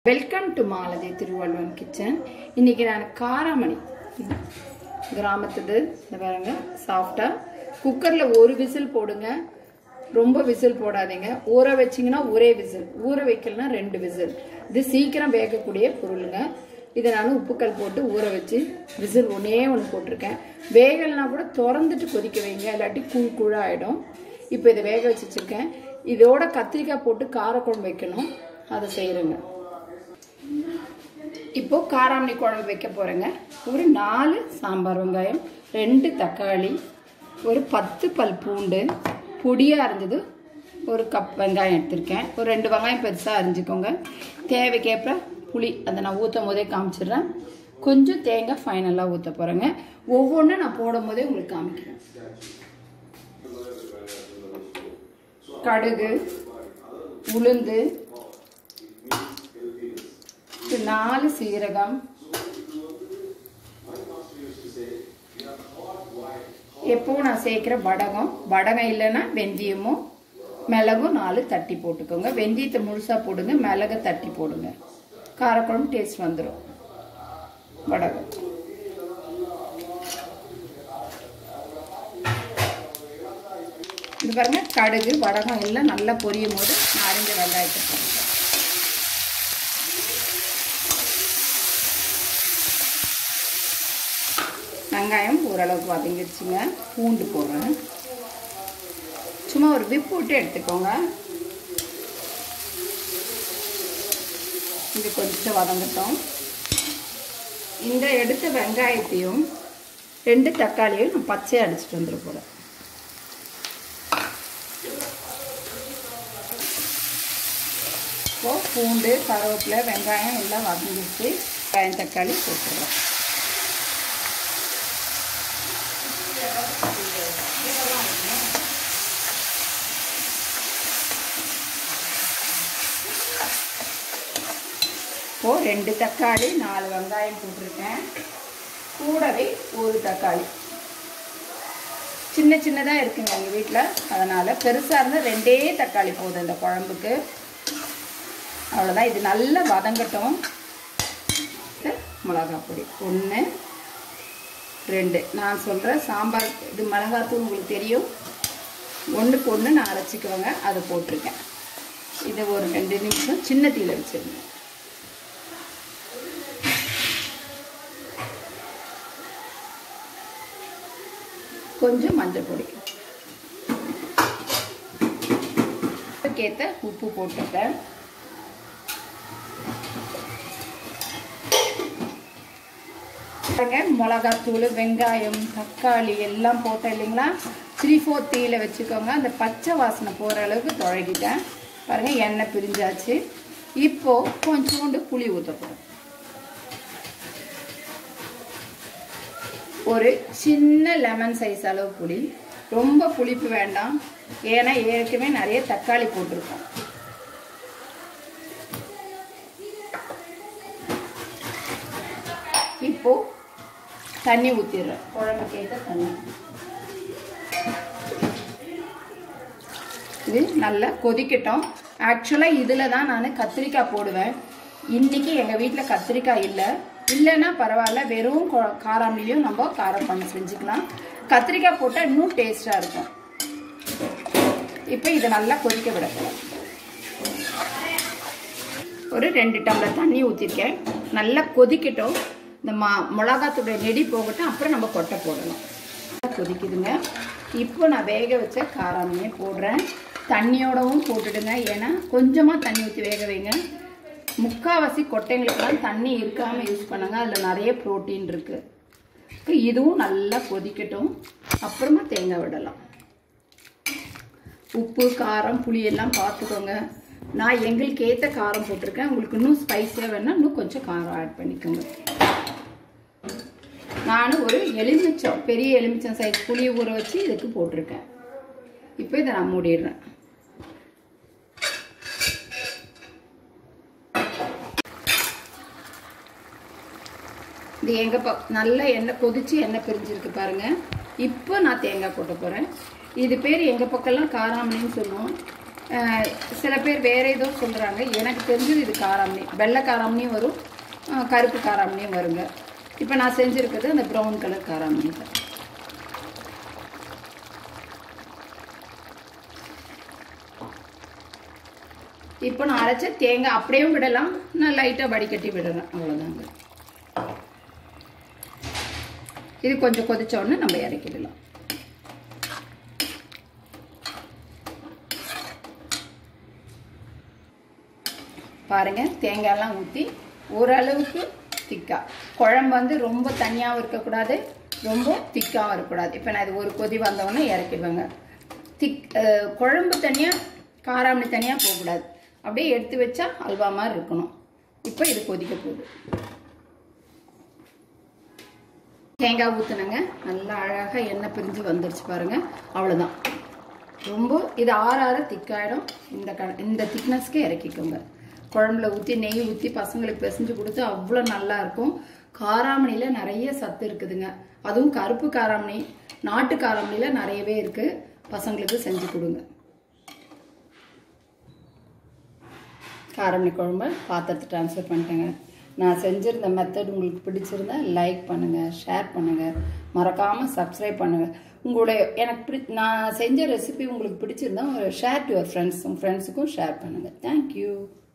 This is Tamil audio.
welcome to Malathi Thiruvalluvan kitchen இன்னைக்கு நான் காராமணி கிராமத்துது இந்த பாருங்க சாஃப்டா குக்கர்ல ஒரு விசில் போடுங்க ரொம்ப விசில் போடாதீங்க ஊற வச்சீங்கன்னா ஒரே விசில் ஊற வைக்கலனா ரெண்டு விசில் இது சீக்கிரம் வேகக்கூடிய பொருளுங்க இதை நான் உப்புக்கல் போட்டு ஊற வச்சு விசில் ஒன்றே ஒன்று போட்டிருக்கேன் வேகலைனா கூட திறந்துட்டு கொதிக்க வைங்க இல்லாட்டி கூழ் கூழாக ஆகிடும் இப்போ இதை வேக வச்சு வச்சுருக்கேன் இதோட கத்திரிக்காய் போட்டு காரக்குழம்பு வைக்கணும் அதை செய்கிறேங்க இப்போ காராமணி குழம்பு வைக்க போகிறேங்க ஒரு நாலு சாம்பார் வெங்காயம் ரெண்டு தக்காளி ஒரு பத்து பல் பூண்டு பொடியாக இருந்தது ஒரு கப் வெங்காயம் எடுத்திருக்கேன் ஒரு ரெண்டு வெங்காயம் பெருசாக அரிஞ்சுக்கோங்க தேவைக்கேற்ப புளி அதை நான் ஊற்றும் போதே காமிச்சிடுறேன் கொஞ்சம் தேங்காய் ஃபைனலாக ஊற்ற போகிறேங்க ஒவ்வொன்றும் நான் போடும் போதே உங்களுக்கு காமிக்கிறேன் கடுகு உளுந்து இது நாலு சீரகம் எப்பவும் நான் சேர்க்குற வடகம் வடகம் இல்லைன்னா வெந்தயமும் மிளகும் நாலு தட்டி போட்டுக்கோங்க வெந்தயத்தை முழுசாக போடுங்க மிளகை தட்டி போடுங்க காரக்குழம்பு டேஸ்ட் வந்துடும் வடகம் இது பாருங்க கடுகு வடகம் எல்லாம் நல்லா பொரியும் போது நான் அரிஞ்ச வெங்காயத்தை போடுங்க வெங்காயம் ஓரளவுக்கு வதங்கிடுச்சுங்க பூண்டு போடுறேன் சும்மா ஒரு விப்பு விட்டு எடுத்துக்கோங்க இது கொஞ்சம் வதங்கட்டும் இந்த எடுத்த வெங்காயத்தையும் ரெண்டு தக்காளியும் நான் பச்சையாக அடிச்சுட்டு வந்துட போகிறேன் இப்போது பூண்டு கருவேப்பிலை வெங்காயம் எல்லாம் வதங்கிடுச்சு வெங்காயம் தக்காளி போட்டுடுறோம் இப்போது ரெண்டு தக்காளி நாலு வெங்காயம் போட்டிருக்கேன் கூடவே ஒரு தக்காளி சின்ன சின்னதாக இருக்குங்க எங்கள் வீட்டில் அதனால் பெருசாக இருந்தால் ரெண்டே தக்காளி போதும் இந்த குழம்புக்கு அவ்வளோதான் இது நல்லா வதங்கட்டும் மிளகாய் பொடி ஒன்று ரெண்டு நான் சொல்கிற சாம்பார் இது மிளகாத்தூள் உங்களுக்கு தெரியும் ஒன்றுக்கு ஒன்று நான் அரைச்சிக்குவேங்க அதை போட்டிருக்கேன் இதை ஒரு ரெண்டு நிமிஷம் சின்ன தீயில் வச்சுருங்க கொஞ்சம் மஞ்சள் பொடி அதுக்கேற்ற உப்பு போட்டுட்டேன் பாருங்க மிளகாத்தூள் வெங்காயம் தக்காளி எல்லாம் போட்டேன் இல்லைங்களா த்ரீ ஃபோர் தீயில் வச்சுக்கோங்க அந்த பச்சை வாசனை போகிற அளவுக்கு தொழகிட்டேன் பாருங்கள் எண்ணெய் பிரிஞ்சாச்சு இப்போது கொஞ்சோண்டு புளி ஊற்ற போகிறோம் ஒரு சின்ன லெமன் சைஸ் அளவு புளி ரொம்ப புளிப்பு வேண்டாம் ஏன்னா ஏற்கனவே நிறைய தக்காளி போட்டிருக்கோம் இப்போ தண்ணி ஊற்றிடுறேன் குழம்புக்கு ஏற்ற தண்ணி இது நல்லா கொதிக்கட்டும் ஆக்சுவலாக இதில் தான் நான் கத்திரிக்காய் போடுவேன் இன்றைக்கி எங்கள் வீட்டில் கத்திரிக்காய் இல்லை இல்லைன்னா பரவாயில்ல வெறும் காராமிலையும் நம்ம காரம் பண்ணி செஞ்சுக்கலாம் கத்திரிக்காய் போட்டால் இன்னும் டேஸ்ட்டாக இருக்கும் இப்போ இதை நல்லா கொதிக்க விடக்கலாம் ஒரு ரெண்டு டம்ளர் தண்ணி ஊற்றிருக்கேன் நல்லா கொதிக்கட்டும் இந்த மா மிளகாத்துடைய நெடி போகட்டும் அப்புறம் நம்ம கொட்டை போடணும் கொதிக்குதுங்க இப்போ நான் வேக வச்ச காராமையே போடுறேன் தண்ணியோடவும் போட்டுடுங்க ஏன்னா கொஞ்சமாக தண்ணி ஊற்றி வேக வைங்க முக்கால்வாசி கொட்டைங்களுக்கெல்லாம் தண்ணி இருக்காமல் யூஸ் பண்ணுங்க அதில் நிறைய ப்ரோட்டீன் இருக்குது இதுவும் நல்லா கொதிக்கட்டும் அப்புறமா தேங்காய் விடலாம் உப்பு காரம் புளி எல்லாம் பார்த்துக்கோங்க நான் எங்களுக்கு ஏற்ற காரம் போட்டிருக்கேன் உங்களுக்கு இன்னும் ஸ்பைஸியாக வேணால் இன்னும் கொஞ்சம் காரம் ஆட் பண்ணிக்கோங்க நான் ஒரு எலுமிச்சம் பெரிய எலுமிச்சம் சைஸ் புளியை ஊற வச்சு இதுக்கு போட்டிருக்கேன் இப்போ இதை நான் மூடிடுறேன் இது எங்கள் ப நல்ல எண்ணெய் கொதிச்சு எண்ணெய் பிரிஞ்சிருக்கு பாருங்கள் இப்போ நான் தேங்காய் போட்ட போகிறேன் இது பேர் எங்கள் பக்கம்லாம் காராமணின்னு சொல்லுவோம் அஹ், சில பேர் வேற ஏதோ சொல்கிறாங்க எனக்கு தெரிஞ்சது இது காராமணி வெள்ளை காராமணியும் வரும் அஹ், கருப்பு காராமணியும் வருங்க இப்போ நான் செஞ்சுருக்கிறது அந்த ப்ரௌன் கலர் காராமணி தான் இப்போ நான் அரைச்ச தேங்காய் அப்படியே விடலாம் நான் லைட்டாக வடிகட்டி விடுறேன் அவ்வளோதாங்க இது கொஞ்சம் கொதிச்ச உடனே நம்ம இறக்கிடலாம் பாருங்க தேங்காயெல்லாம் ஊற்றி ஓரளவுக்கு திக்கா குழம்பு வந்து ரொம்ப தனியாகவும் இருக்கக்கூடாது ரொம்ப திக்காகவும் இருக்கக்கூடாது இப்போ நான் இது ஒரு கொதி வந்தவொடனே இறக்கிடுவேங்க திக் அஹ், குழம்பு தனியாக காராமணி தனியாக போகக்கூடாது அப்படியே எடுத்து வச்சா அல்வா மாதிரி இருக்கணும் இப்போ இது கொதிக்க போகுது தேங்காய் ஊற்றுனங்க நல்லா அழகாக எண்ணெய் பிரிஞ்சு வந்துருச்சு பாருங்க அவ்வளோதான் ரொம்ப இது ஆற ஆற திக்காயிடும் இந்த க இந்த திக்னஸ்க்கு இறக்கிக்கோங்க குழம்புல ஊற்றி நெய் ஊற்றி பசங்களுக்கு பிசைஞ்சு கொடுத்து அவ்வளோ நல்லா இருக்கும் காராமணியில் நிறைய சத்து இருக்குதுங்க அதுவும் கருப்பு காராமணி நாட்டு காராமணியில் நிறையவே இருக்குது பசங்களுக்கு செஞ்சு கொடுங்க காரமணி குழம்பு பாத்திரத்தை ட்ரான்ஸ்ஃபர் பண்ணிட்டேங்க நான் செஞ்சிருந்த மெத்தட் உங்களுக்கு பிடிச்சிருந்தா லைக் பண்ணுங்கள் ஷேர் பண்ணுங்கள் மறக்காமல் சப்ஸ்கிரைப் பண்ணுங்கள் உங்களுடைய எனக்கு பிடி நான் செஞ்ச ரெசிபி உங்களுக்கு பிடிச்சிருந்தா ஷேர் டு யுவர் ஃப்ரெண்ட்ஸ் உங்கள் ஃப்ரெண்ட்ஸுக்கும் ஷேர் பண்ணுங்கள் தேங்க்யூ